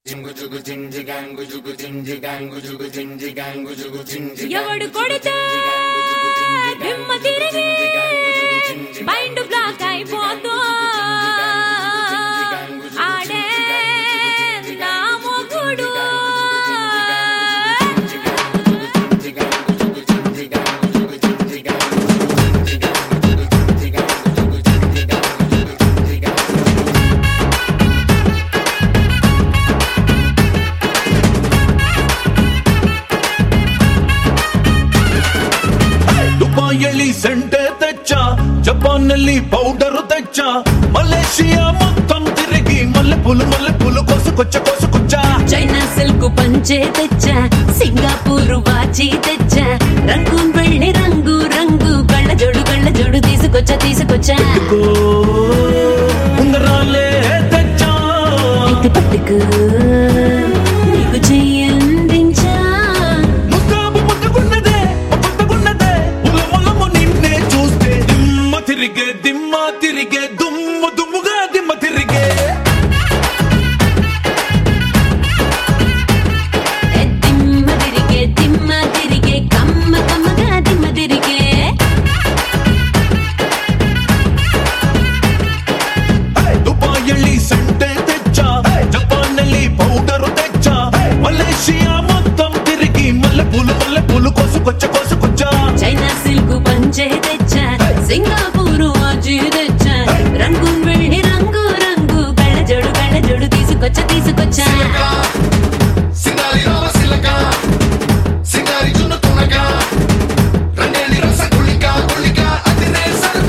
ఎవడు కొడితే దిమ్మ తిరిగి మైండ్ బ్లాక్ అయిపోతూ ఆడే నా మొగుడు ದುಬಾಯಲ್ಲಿ ಸೆಂಟೆ ತೆಚ್ಚ ಜಪಾನ್ನಲ್ಲಿ ಪೌಡರ್ ತೆಚ್ಚ ಮಲೇಷಿಯಾ మొత్తం తిరిగి మల్లెపూలు మల్లెపూలు కోసుకొచ్చ కోసుకొచ్చ చైనా సిల్క్ పంచే తెచ్చా సింగపూర్ వాచి తెచ్చా రంగూన్ వెళ్ళి రంగు రంగు కళ్ళ జోడు కళ్ళ జోడు తీసుకొచ్చా తీసుకొచ్చా కో ఉంగరాలే తెచ్చా ఇది పట్టుకు నీకు చెయ్యందించా ముస్తాబు ముట్టుకున్నదే ముట్టుకున్నదే ఉలమలము నిన్నే చూస్తే దిమ్మ తిరిగే దిమ్మ తిరిగే దుమ్ము దుమ్ముగా దిమ్మ తిరిగే ఏ దిమ్మ తిరిగే దిమ్మ తిరిగే కమ్మ కమ్మగా దిమ్మ తిరిగే ದುಬಾಯಲ್ಲಿ ಸೆಂಟೆ ತೆಚ್ಚ ಜಪಾನ್ನಲ್ಲಿ ಪೌಡರ್ ತೆಚ್ಚ ಮಲೇಷಿಯಾ మొత్తం తిరిగి మల్లెపూలు మల్లెపూలు కోసుకొచ్చ కోసుకొచ్చ చైనా సిల్క్ పంచే తెచ్చా సింగపూర్ వాచి తెచ్చా రంగూన్ వెళ్ళి రంగు రంగు కళ్ళ జోడు కళ్ళ జోడు తీసుకొచ్చా తీసుకొచ్చా సింగారి రామ సిలక సింగారి జున్ను తునక రంగేలి రస గుళిక గుళిక అదిరే సరుక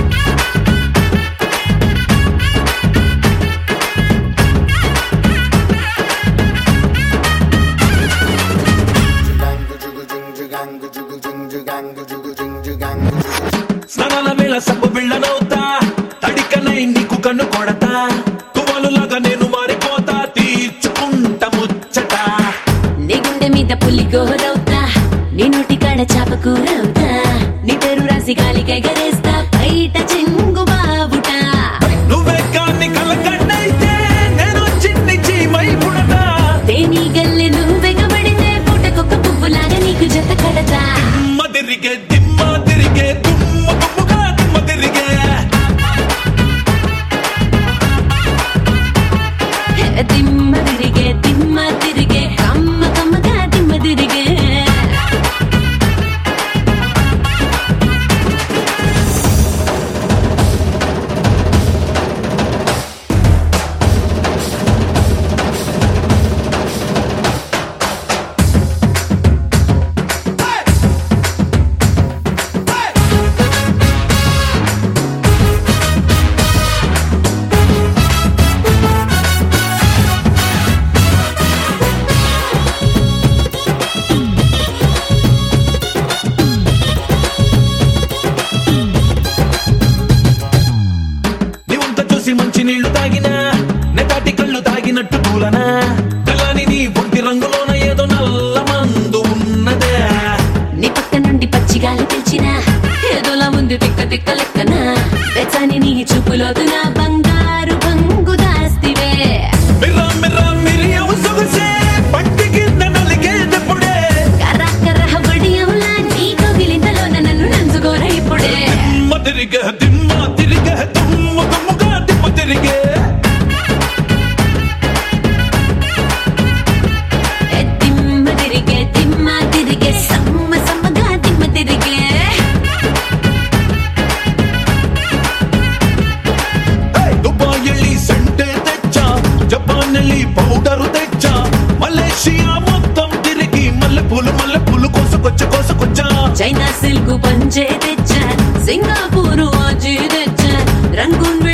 స్నానాల వేళ సబ్బు బిళ్ళనవుతా తడికనై నీకు కన్ను కొడతా తువాలులాగా నేను మారిపోతా తీర్చుకుంట ముచ్చట నీ గుండె మీద పులి గోరవుతా నీ నోటి కాడ చాప కూరవుతా నీ పేరు రాసి గాలికి ఎగరేస్తా బయట చెంగు బాబుట నువ్వే కాన్ని కలకన్నైతే నేను చిన్ని చీమై పుడతా తేనీ గల్లె నువ్వెగబడితే పుట్టకొక్క పువ్వులాగా నీకు జత కడతా దిమ్మ తిరిగే దిమ్మ తిరిగే దుమ్మ దుమ్ముగా దిమ్మ తిరిగే హే, దిమ్మ తిరిగే దిమ్మ తిరిగే కమ్మ కమ్మగా దిమ్మ తిరిగే నీవంత చూసి మంచి నీళ్లు తాగినా నెతాటి కళ్ళు తాగినట్టు తూలనా తెల్లని నీ ఒంటి రంగులోన ఏదో నల్ల మందు ఉన్నదే నీ పక్క నుండి పచ్చిగాలి పిలిచినా ఏదోలా ఉంది తిక్క తిక్క లెక్కన వెచ్చని నీ చూపులోదు నా బంగారు బంగు దాస్తివే మిర్రా మిర్రా మిరియవు సొగసే పట్టి కింద నలిగేటప్పుడే కర్ర కర్ర బడియంలా నీ కవిలింతలోన నన్ను నంచుకోర ఇప్పుడే దిమ్మ తిరిగే దిమ్మ తిరిగే దుమ్ము దుమ్ముగా దిమ్మ తిరిగే ఏ దిమ్మ తిరిగే దిమ్మ తిరిగే సమ్మ సమ్మగా దిమ్మ తిరిగే ದುಬಾಯಲ್ಲಿ ಸೆಂಟೆ ತೆಚ್ಚ ಜಪಾನ್ನಲ್ಲಿ ಪೌಡರ್ ತೆಚ್ಚ ಮಲೇಷಿಯಾ మొత్తం తిరిగి మల్లెపూలు మల్లెపూలు కోసుకొచ్చ కోసుకొచ్చ చైనా సిల్క్ పంచే తెచ్చా సింగపూర్ వాచి తెచ్చా రంగూన్